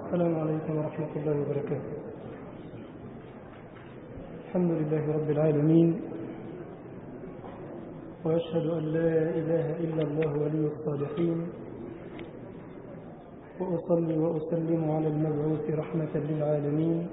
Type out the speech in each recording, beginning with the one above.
السلام عليكم ورحمة الله وبركاته الحمد لله رب العالمين وأشهد أن لا إله إلا الله ولي الصالحين وأصلي وأسلم على المبعوث رحمة للعالمين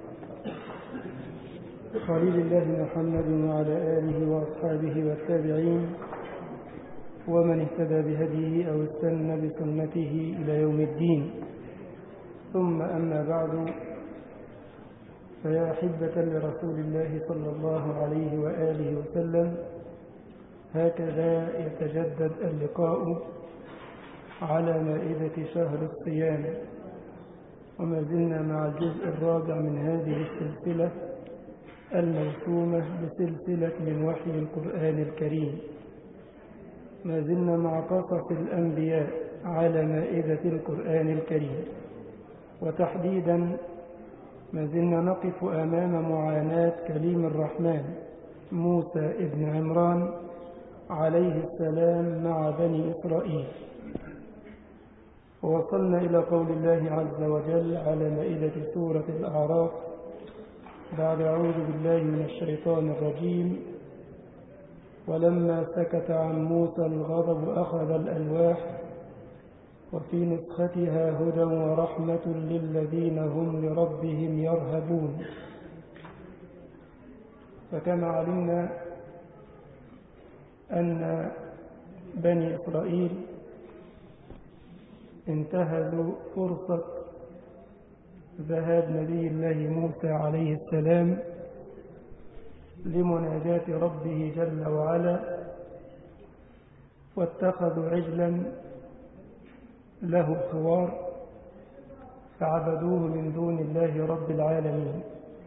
خليل الله محمد وعلى آله وأصحابه والتابعين ومن اهتدى بهديه أو استنى بسنته إلى يوم الدين ثم أما بعد فيا أحبة لرسول الله صلى الله عليه وآله وسلم هكذا يتجدد اللقاء على مائدة شهر الصيام وما زلنا مع الجزء الرابع من هذه السلسلة الموسومة بسلسلة من وحي القرآن الكريم ما زلنا مع قصص الأنبياء على مائدة القرآن الكريم وتحديدا ما زلنا نقف أمام معاناة كليم الرحمن موسى ابن عمران عليه السلام مع بني إسرائيل ووصلنا إلى قول الله عز وجل على مائدة سورة الأعراف بعد أعوذ بالله من الشيطان الرجيم ولما سكت عن موسى الغضب أخذ الألواح وفي نسختها هدى ورحمة للذين هم لربهم يرهبون فكما علمنا أن بني إسرائيل انتهزوا فرصة ذهاب نبي الله موسى عليه السلام لمناجاة ربه جل وعلا واتخذوا عجلا له خوار فعبدوه من دون الله رب العالمين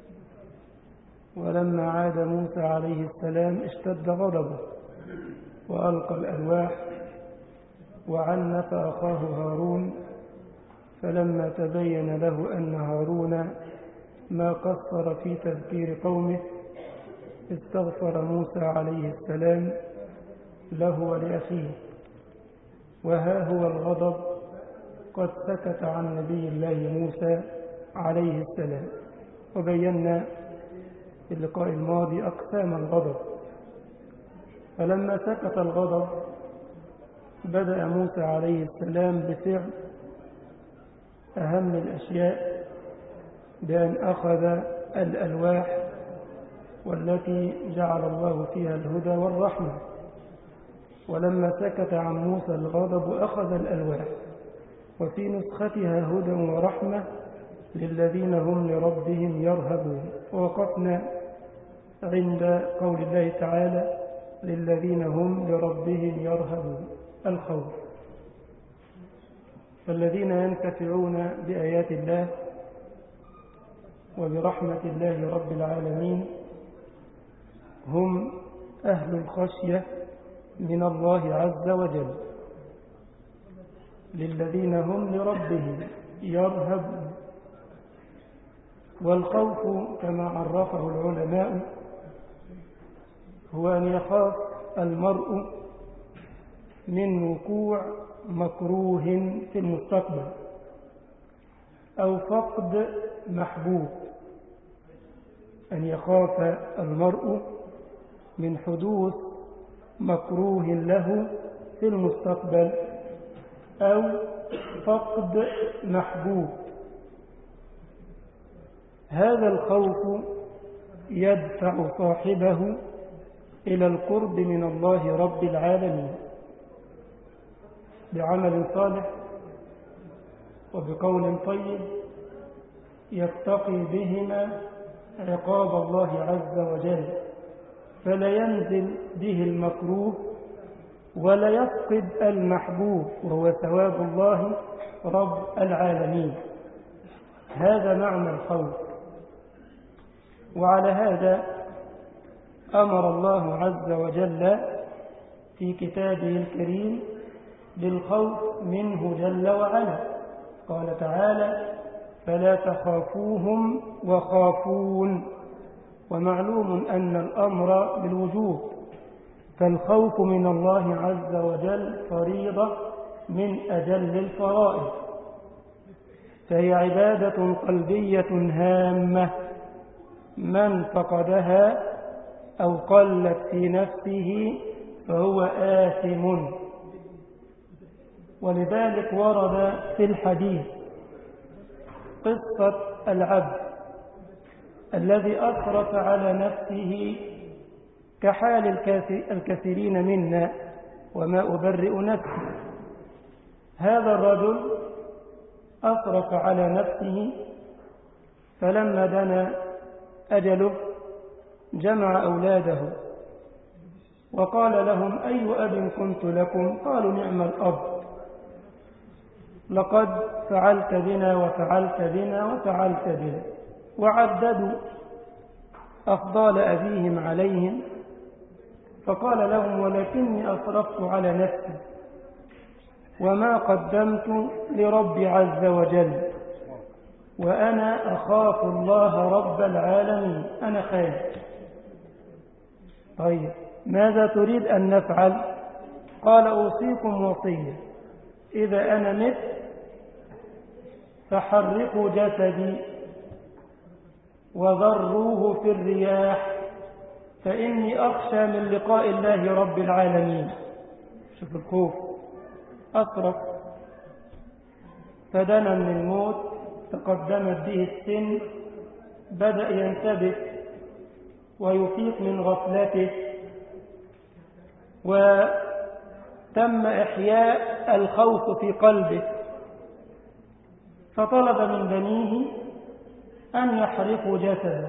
ولما عاد موسى عليه السلام اشتد غضبه وألقى الألواح وعنف أخاه هارون فلما تبين له أن هارون ما قصر في تذكير قومه استغفر موسى عليه السلام له ولأخيه وها هو الغضب قد سكت عن نبي الله موسى عليه السلام وبينا في اللقاء الماضي أقسام الغضب فلما سكت الغضب بدأ موسى عليه السلام بفعل أهم الأشياء بأن أخذ الألواح والتي جعل الله فيها الهدى والرحمة ولما سكت عن موسى الغضب أخذ الألواح وفي نسختها هدى ورحمة للذين هم لربهم يرهبون ووقفنا عند قول الله تعالى للذين هم لربهم يرهبون الخوف فالذين ينتفعون بآيات الله وبرحمة الله رب العالمين هم أهل الخشية من الله عز وجل للذين هم لربهم يرهبون والخوف كما عرفه العلماء هو أن يخاف المرء من وقوع مكروه في المستقبل أو فقد محبوب أن يخاف المرء من حدوث مكروه له في المستقبل أو فقد محبوب هذا الخوف يدفع صاحبه إلى القرب من الله رب العالمين بعمل صالح وبقول طيب يتقي بهما عقاب الله عز وجل فلا ينزل به المكروه ولا يفقد المحبوب وهو ثواب الله رب العالمين هذا معنى الخوف وعلى هذا أمر الله عز وجل في كتابه الكريم بالخوف منه جل وعلا قال تعالى فلا تخافوهم وخافون ومعلوم أن الأمر بالوجوب فالخوف من الله عز وجل فريضة من أجل الفرائض فهي عبادة قلبية هامة من فقدها أو قلت في نفسه فهو آثم ولذلك ورد في الحديث قصة العبد الذي أسرف على نفسه كحال الكثيرين منا وما أبرئ نفسي هذا الرجل أسرف على نفسه فلما دنا أجله جمع أولاده وقال لهم أي أب كنت لكم قالوا نعم الأب لقد فعلت بنا وفعلت بنا وفعلت بنا وعددوا أفضال أبيهم عليهم فقال لهم ولكني أصرفت على نفسي وما قدمت لربي عز وجل وأنا أخاف الله رب العالمين أنا خايف طيب ماذا تريد أن نفعل قال أوصيكم وصية إذا أنا مت فحرقوا جسدي وذروه في الرياح فإني أخشى من لقاء الله رب العالمين شوف الخوف أصرف فدنا من الموت تقدمت به السن بدأ ينتبه ويفيق من غفلته وتم إحياء الخوف في قلبه فطلب من بنيه أن يحرقوا جسده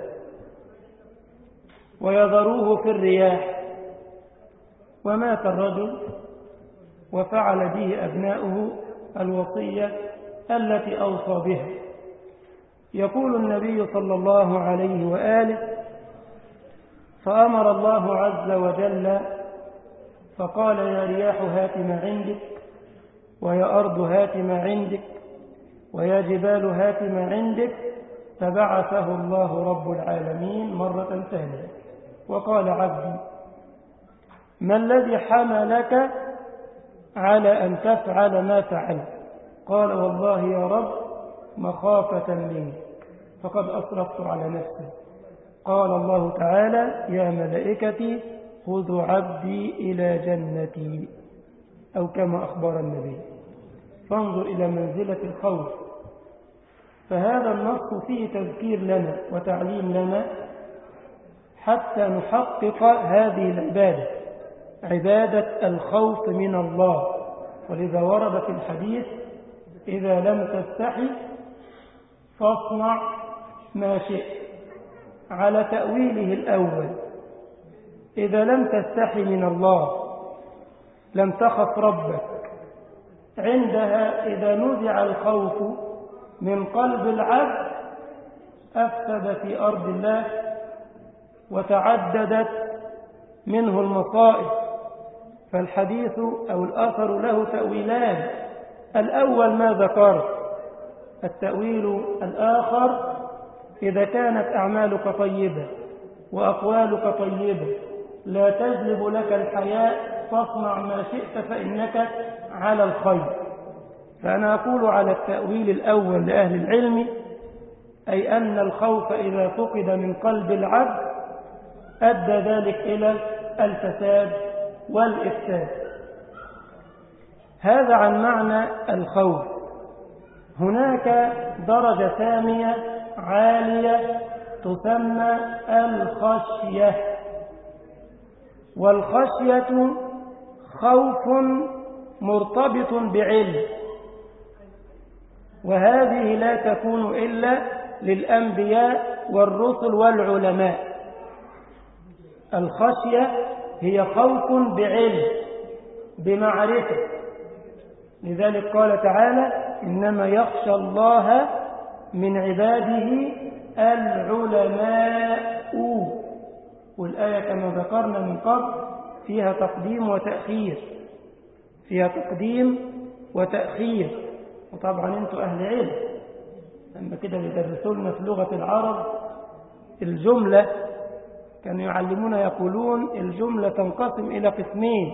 ويذروه في الرياح ومات الرجل وفعل به أبناؤه الوصية التي أوصى بها يقول النبي صلى الله عليه وآله فأمر الله عز وجل فقال يا رياح هات ما عندك ويا أرض هات ما عندك ويا جبال هات ما عندك فبعثه الله رب العالمين مرة ثانية وقال عبدي ما الذي حملك على أن تفعل ما فعلت قال والله يا رب مخافة منك فقد أسرفت على نفسي قال الله تعالى يا ملائكتي خذوا عبدي إلى جنتي أو كما أخبر النبي فانظر إلى منزلة الخوف فهذا النص فيه تذكير لنا وتعليم لنا حتى نحقق هذه العبادة عبادة الخوف من الله ولذا ورد في الحديث إذا لم تستحي فاصنع ما شئت على تأويله الأول إذا لم تستحي من الله لم تخف ربك عندها إذا نزع الخوف من قلب العبد أفسد في أرض الله وتعددت منه المصائب فالحديث أو الأثر له تأويلان الأول ما ذكرت التأويل الآخر إذا كانت أعمالك طيبة وأقوالك طيبة لا تجلب لك الحياء فاصنع ما شئت فإنك على الخير فأنا أقول على التأويل الأول لأهل العلم أي أن الخوف إذا فقد من قلب العبد أدى ذلك إلى الفساد والإفساد هذا عن معنى الخوف هناك درجة ثانية عالية تسمى الخشية والخشية خوف مرتبط بعلم وهذه لا تكون إلا للأنبياء والرسل والعلماء الخشية هي خوف بعلم بمعرفة لذلك قال تعالى إنما يخشى الله من عباده العلماء والآية كما ذكرنا من قبل فيها تقديم وتأخير فيها تقديم وتأخير وطبعا انتوا أهل علم لما كده بيدرسوا لنا في لغة العرب الجملة كانوا يعلمونا يقولون الجملة تنقسم إلى قسمين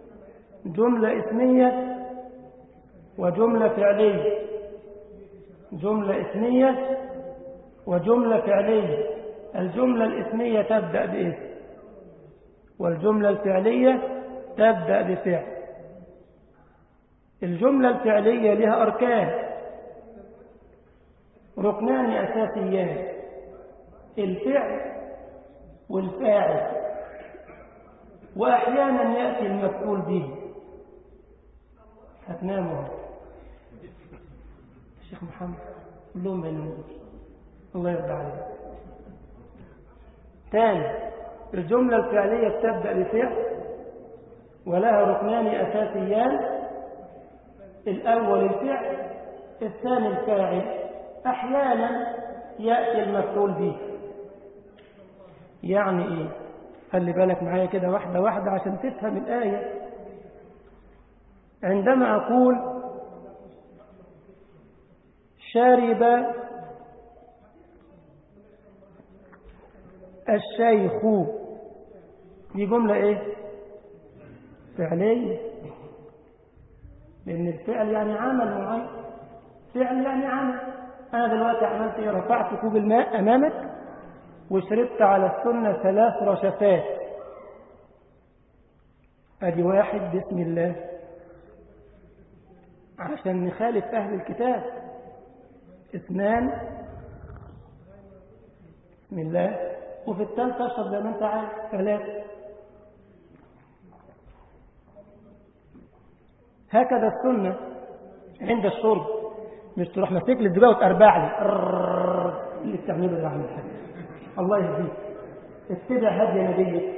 جملة اسمية وجملة فعلية جملة اسمية وجملة فعلية الجملة الاسمية تبدأ باسم والجملة الفعلية تبدأ بفعل الجملة الفعلية لها أركان ركنان أساسيان الفعل والفاعل وأحيانا يأتي المفعول به هتناموا الشيخ محمد كلهم بينهم الله يرضى عليك ثاني الجملة الفعلية تبدأ بفعل ولها ركنان أساسيان الأول الفعل الثاني الفاعل أحيانا يأتي المفعول به يعني إيه خلي بالك معايا كده واحدة واحدة عشان تفهم الآية عندما أقول شرب الشيخ دي جملة إيه فعلية لأن الفعل يعني عمل معين فعل يعني عمل أنا دلوقتي عملت إيه رفعت كوب الماء أمامك وشربت على السنة ثلاث رشفات أدي واحد بسم الله عشان نخالف أهل الكتاب اثنان بسم الله وفي الثالثة اشرب زي ما انت عايز ثلاثة هكذا السنة عند الشرب مش تروح ماسك لي الدباء وتربع لي اللي بتعمله ده عامل حاجة الله يهديك اتبع هدي نبيك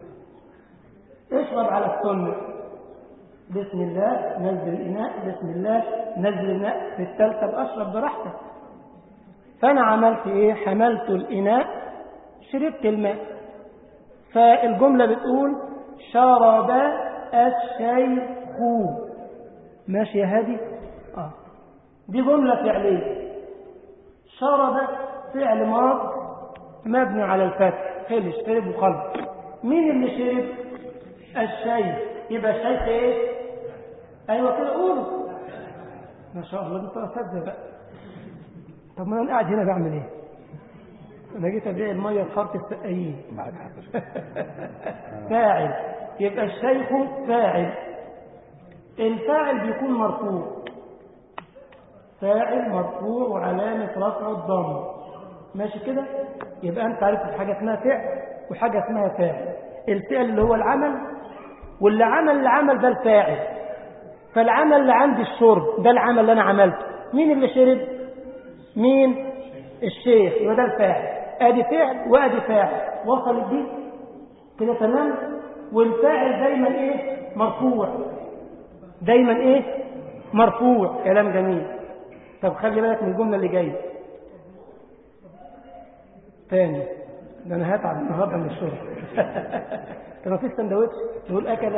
اشرب على السنة بسم الله نزل الإناء بسم الله نزل الإناء في الثالثة بأشرب براحتك فأنا عملت إيه حملت الإناء شربت الماء فالجملة بتقول شرب الشيخ ماشي يا هادي آه. دي جملة فعلية شرب فعل ماض مبني على الفتح خلص شرب وخلص مين اللي شرب الشيخ يبقى الشيخ ايه ايوه كده قولوا ما شاء الله انت اساتذه بقى طب ما انا قاعد هنا بعمل ايه انا جيت ابيع الميه في حاره السقايين فاعل يبقى الشيخ فاعل الفاعل بيكون مرفوع فاعل مرفوع وعلامة رفعه الضم ماشي كده يبقى انت عرفت حاجة اسمها فعل وحاجة اسمها فاعل الفعل اللي هو العمل واللي عمل العمل ده الفاعل فالعمل اللي عندي الشرب ده العمل اللي انا عملته مين اللي شرب مين الشيخ يبقى ده الفاعل ادي فعل وادي فاعل وصلت دي كده تمام والفاعل دايما ايه مرفوع دايما ايه مرفوع كلام جميل طب خلي بالك من الجمله اللي جايه تاني ده انا هتعب النهارده من الشغل طب ما فيش سندوتش تقول اكله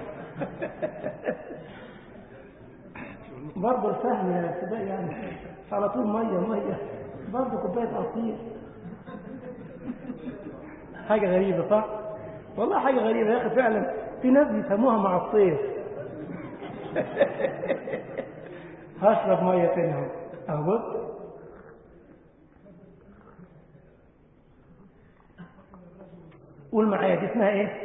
برضه الفهم يا سيدي يعني على طول ميه ميه برضه كوبايه عصير حاجه غريبه صح والله حاجه غريبه يا اخي فعلا في ناس بيسموها مع الصيف هشرب ميه تاني اهو اهو بص قول معايا دي اسمها ايه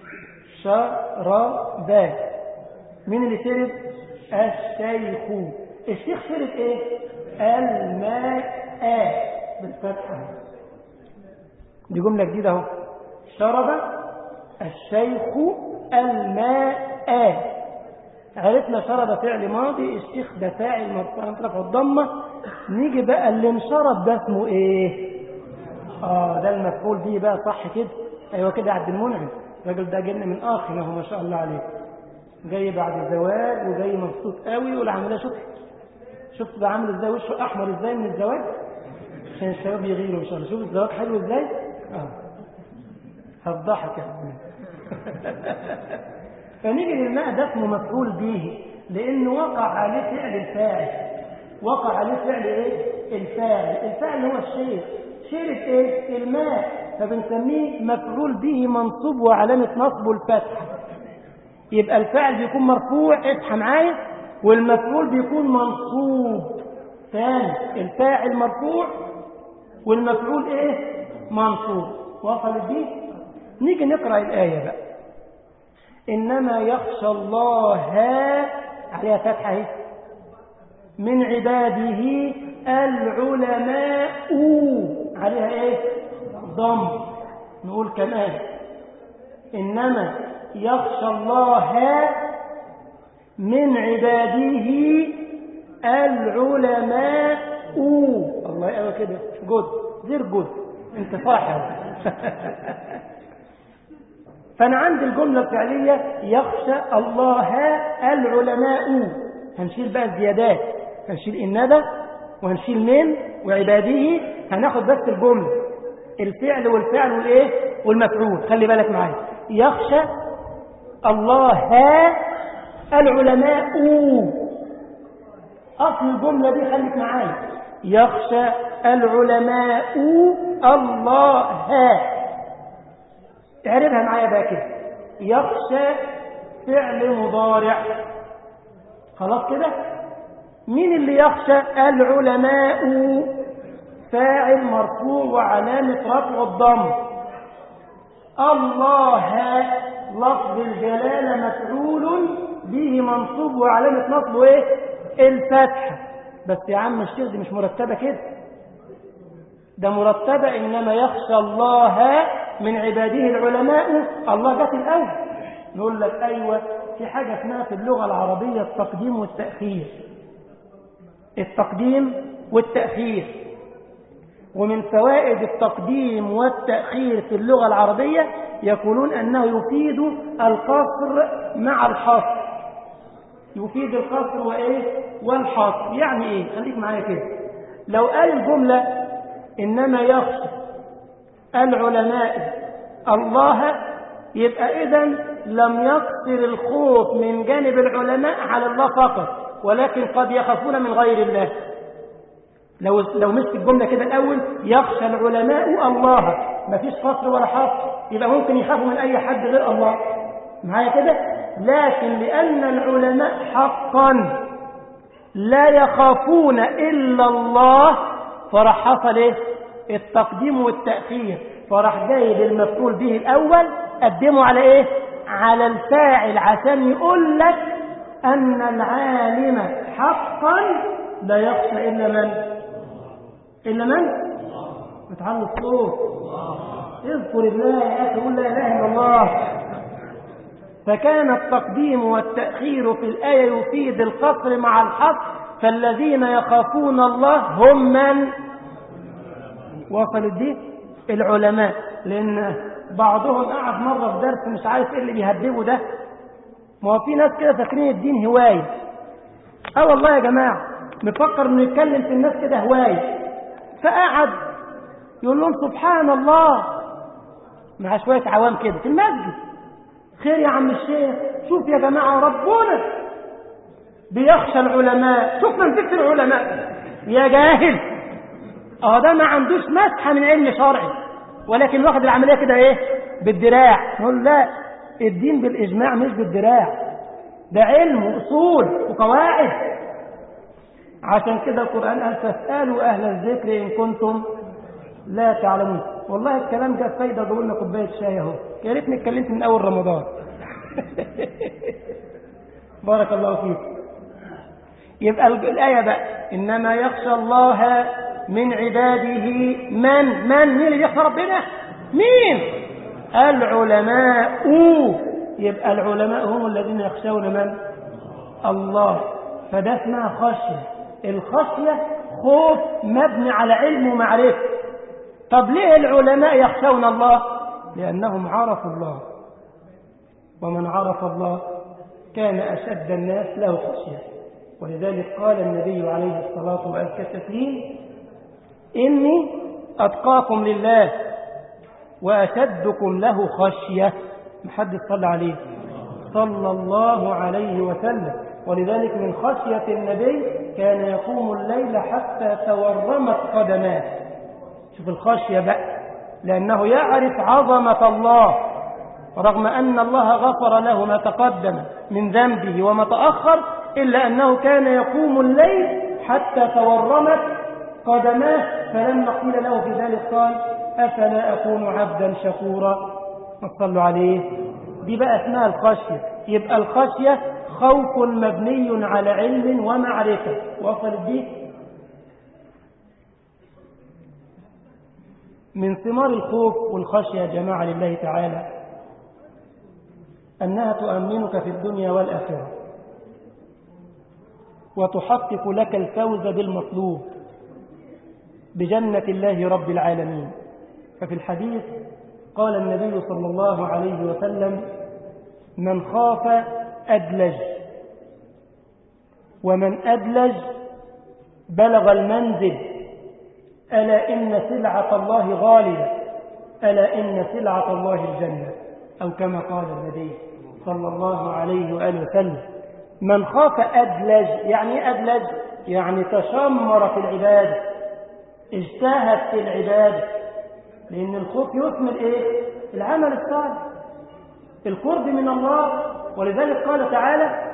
شربا مين اللي شرب الشيخ الشيخ شرب ايه الماء بالفتحه دي جمله جديده اهو شرب الشيخ الماء عرفنا شرب فعل ماضي الشيخ ده فاعل مرفوع رفع الضمه نيجي بقى اللي انشرب ده اسمه ايه اه ده المفعول به بقى صح كده ايوه كده عبد المنعم الراجل ده جن من اخنا هو ما شاء الله عليه جاي بعد الزواج وجاي مبسوط قوي والعمليه شفت شفت بقى عامل ازاي وشه احمر ازاي من الزواج عشان الشباب يغيروا ان شاء الله شوف الزواج حلو ازاي اه هفضحك يا فنيجي للماء ده اسمه مفعول به لانه وقع عليه فعل الفاعل وقع عليه فعل ايه الفاعل الفاعل هو الشيء شرب ايه الماء فبنسميه مفعول به منصوب وعلامة نصبه الفتح يبقى الفاعل بيكون مرفوع اصحى معايا والمفعول بيكون منصوب ثاني الفاعل مرفوع والمفعول ايه منصوب وصلت دي نيجي نقرأ الآية بقى إنما يخشى الله عليها فتحة اهي من عباده العلماء عليها ايه ضم نقول كمان إنما يخشى الله من عباده العلماء الله يقوى كده جد غير جد انت صاحب فأنا عندي الجملة الفعلية يخشى الله العلماء هنشيل بقى الزيادات هنشيل الندى وهنشيل من وعباده هناخد بس الجملة الفعل والفعل والايه والمفعول خلي بالك معايا يخشى الله العلماء أصل الجملة دي خليك معايا يخشى العلماء الله اعرفها معايا بقى كده يخشى فعل مضارع خلاص كده مين اللي يخشى العلماء فاعل مرفوع وعلامة رفع الضم الله لفظ الجلالة مفعول به منصوب وعلامة نصبه ايه الفتحة بس يا عم الشيخ دي مش مرتبة كده ده مرتبة إنما يخشى الله من عباده العلماء الله جت الأول نقول لك أيوة في حاجة اسمها في اللغة العربية التقديم والتأخير التقديم والتأخير ومن فوائد التقديم والتأخير في اللغة العربية يقولون أنه يفيد القصر مع الحصر يفيد القصر وإيه والحصر يعني إيه خليك معايا كده لو قال الجملة إنما يخشى العلماء الله يبقى إذا لم يقصر الخوف من جانب العلماء على الله فقط ولكن قد يخافون من غير الله لو لو مسك الجملة كده الأول يخشى العلماء الله ما فيش قصر ولا حصر يبقى ممكن يخافوا من أي حد غير الله معايا كده لكن لأن العلماء حقا لا يخافون إلا الله فراح حصل إيه التقديم والتأخير فراح جايب المفعول به الأول قدمه على إيه على الفاعل عشان يقول لك أن العالم حقا لا يخشى إلا من إلا من بتعلي الصوت اذكر الله يا أخي قول لا إله إلا الله فكان التقديم والتأخير في الآية يفيد القصر مع الحق فالذين يخافون الله هم من وصلت دي العلماء لأن بعضهم قعد مرة في درس مش عارف ايه اللي بيهدبه ده ما هو في ناس كده فاكرين الدين هواية اه والله يا جماعة مفكر انه يتكلم في الناس كده هواية فقعد يقول لهم سبحان الله مع شوية عوام كده في المسجد خير يا عم الشيخ شوف يا جماعة ربنا بيخشى العلماء شوف منزلة العلماء يا جاهل اه ده ما عندوش مسحة من علم شرعي ولكن واخد العملية كده ايه بالدراع نقول لا الدين بالإجماع مش بالدراع ده علم وأصول وقواعد عشان كده القرآن قال فاسألوا أهل الذكر إن كنتم لا تعلمون والله الكلام جاب فايدة جابوا لنا كوباية شاي اهو يا ريتني اتكلمت من أول رمضان بارك الله فيك يبقى الآية بقى إنما يخشى الله من عباده من من مين اللي يخشى ربنا مين العلماء يبقى العلماء هم الذين يخشون من الله فده اسمها خشية الخشية خوف مبني على علم ومعرفة طب ليه العلماء يخشون الله لأنهم عرفوا الله ومن عرف الله كان أشد الناس له خشية ولذلك قال النبي عليه الصلاة والتسليم إني أتقاكم لله وأشدكم له خشية محدث صلى عليه صلى الله عليه وسلم ولذلك من خشية النبي كان يقوم الليل حتى تورمت قدماه شوف الخشية بقى لأنه يعرف عظمة الله رغم أن الله غفر له ما تقدم من ذنبه وما تأخر إلا أنه كان يقوم الليل حتى تورمت قدماه فلما قيل له في ذلك قال أفلا أكون عبدا شكورا صلوا عليه دي بقى اسمها الخشية يبقى الخشية خوف مبني على علم ومعرفة وصلت دي من ثمار الخوف والخشية يا جماعة لله تعالى أنها تؤمنك في الدنيا والآخرة وتحقق لك الفوز بالمطلوب بجنة الله رب العالمين ففي الحديث قال النبي صلى الله عليه وسلم من خاف أدلج ومن أدلج بلغ المنزل ألا إن سلعة الله غالية ألا إن سلعة الله الجنة أو كما قال النبي صلى الله عليه وآله وسلم من خاف أدلج يعني أدلج يعني تشمر في العبادة اجتهد في العبادة لأن الخوف يثمر إيه؟ العمل الصالح القرب من الله ولذلك قال تعالى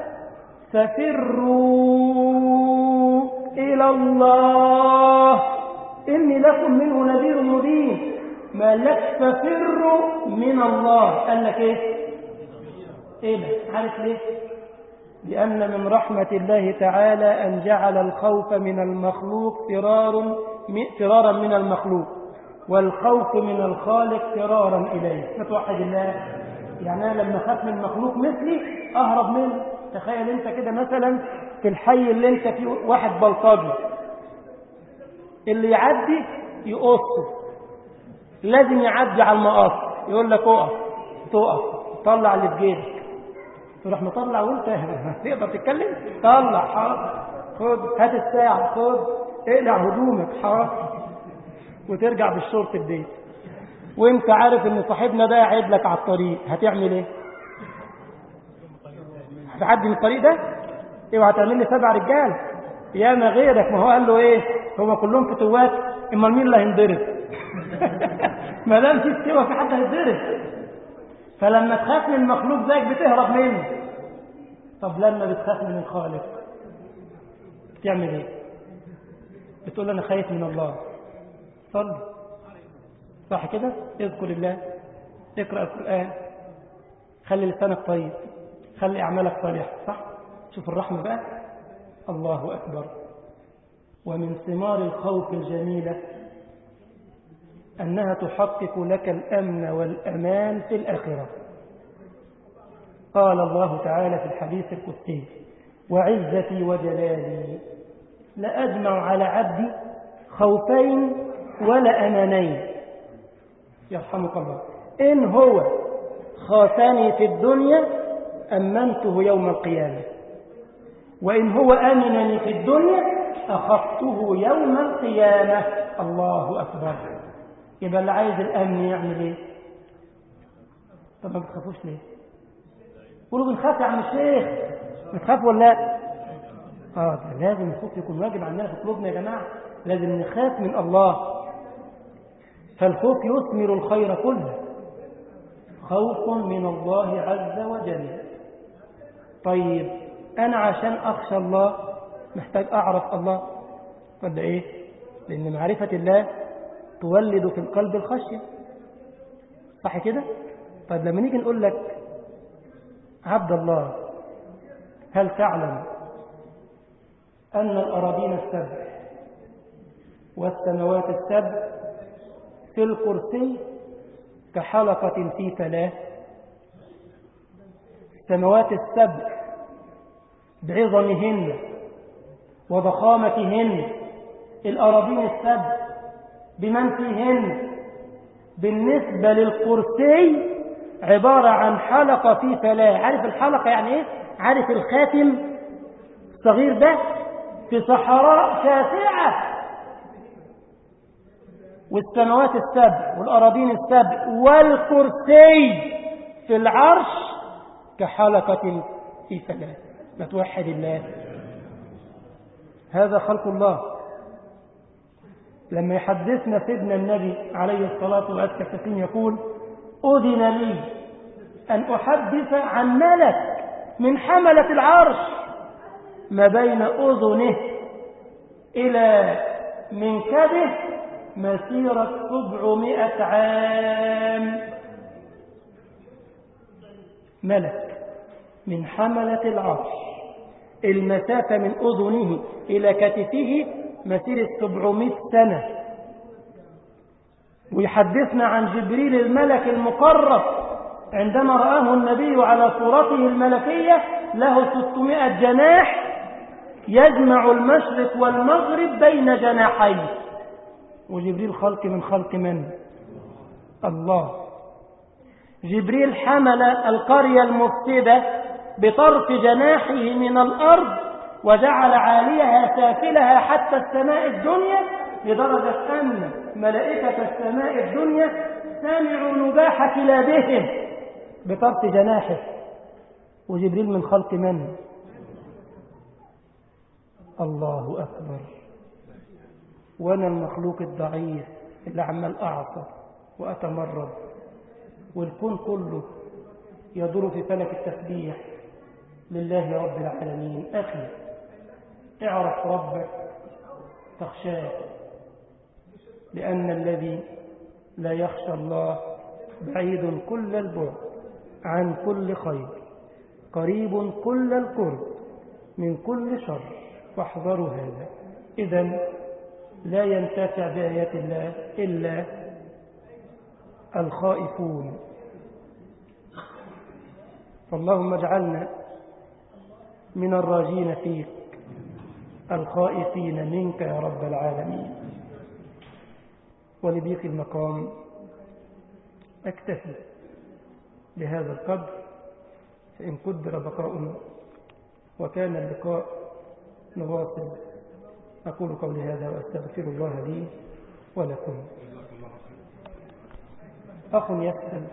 ففروا إلى الله إني لكم منه نذير مبين ما لك ففروا من الله قال لك إيه إيه ده عارف ليه لأن من رحمة الله تعالى أن جعل الخوف من المخلوق فرار فرارا من المخلوق والخوف من الخالق فرارا إليه فتوحد الله يعني أنا لما خاف من مخلوق مثلي أهرب منه تخيل أنت كده مثلا في الحي اللي أنت فيه واحد بلطجي اللي يعدي يقصه لازم يعدي على المقص يقول لك اقف تقف طلع اللي في جيبك تروح مطلع وانت تقدر تتكلم طلع حاضر خد هات الساعة خد اقلع هدومك حاضر وترجع بالشورت البيت وانت عارف ان صاحبنا ده قاعد لك على الطريق هتعمل ايه هتعدي من الطريق ده اوعى تعمل لي سبع رجال ياما غيرك ما هو قال له ايه هما كلهم فتوات امال مين اللي هينضرب ما دام في استوى في حد هيتضرب فلما تخاف من مخلوق زيك بتهرب منه طب لما بتخاف من الخالق بتعمل ايه بتقول انا خايف من الله صلي صح كده اذكر الله اقرا القران خلي لسانك طيب خلي اعمالك صالحه صح شوف الرحمه بقى الله اكبر ومن ثمار الخوف الجميله أنها تحقق لك الأمن والأمان في الآخرة قال الله تعالى في الحديث القدسي وعزتي وجلالي لأجمع على عبدي خوفين ولا أمانين يرحمك الله إن هو خافني في الدنيا أمنته يوم القيامة وإن هو أمنني في الدنيا أخذته يوم القيامة الله أكبر يبقى اللي عايز الأمن يعمل ايه طب ما بتخافوش ليه قولوا بنخاف يا عم الشيخ بتخاف ولا لا اه ده لازم الخوف يكون واجب عندنا في قلوبنا يا جماعه لازم نخاف من الله فالخوف يثمر الخير كله خوف من الله عز وجل طيب انا عشان اخشى الله محتاج اعرف الله ولا ايه لان معرفه الله تولد في القلب الخشية صح كده طيب لما نيجي نقول لك عبد الله هل تعلم أن الأراضين السبع والسماوات السبع في الكرسي كحلقة في ثلاث السماوات السبع بعظمهن وضخامتهن الأراضين السبع بمن فيهن بالنسبة للكرسي عبارة عن حلقة في ثلاث عارف الحلقة يعني ايه عارف الخاتم الصغير ده في صحراء شاسعة والسماوات السبع والأراضين السبع والكرسي في العرش كحلقة في ثلاث ما توحد الله هذا خلق الله لما يحدثنا سيدنا النبي عليه الصلاة والسلام يقول أذن لي أن أحدث عن ملك من حملة العرش ما بين أذنه إلى منكبه مسيرة سبعمائة عام ملك من حملة العرش المسافة من أذنه إلى كتفه مسيرة سبعمائة سنة ويحدثنا عن جبريل الملك المقرب عندما رآه النبي على صورته الملكية له 600 جناح يجمع المشرق والمغرب بين جناحيه وجبريل خلق من خلق من؟ الله جبريل حمل القرية المفسدة بطرف جناحه من الأرض وجعل عاليها سافلها حتى السماء الدنيا لدرجة أن ملائكة السماء الدنيا سمعوا نباح كلابهم بطرف جناحه وجبريل من خلق من؟ الله أكبر وأنا المخلوق الضعيف اللي عمال أعصى وأتمرد والكون كله يدور في فلك التسبيح لله رب العالمين أخي اعرف ربك تخشاه لأن الذي لا يخشى الله بعيد كل البعد عن كل خير قريب كل القرب من كل شر فاحذروا هذا إذا لا ينتفع بآيات الله إلا الخائفون فاللهم اجعلنا من الراجين فيك الخائفين منك يا رب العالمين ولضيق المقام أكتفي بهذا القدر فإن قدر بقاء وكان اللقاء نواصل أقول قولي هذا وأستغفر الله لي ولكم أخ يسأل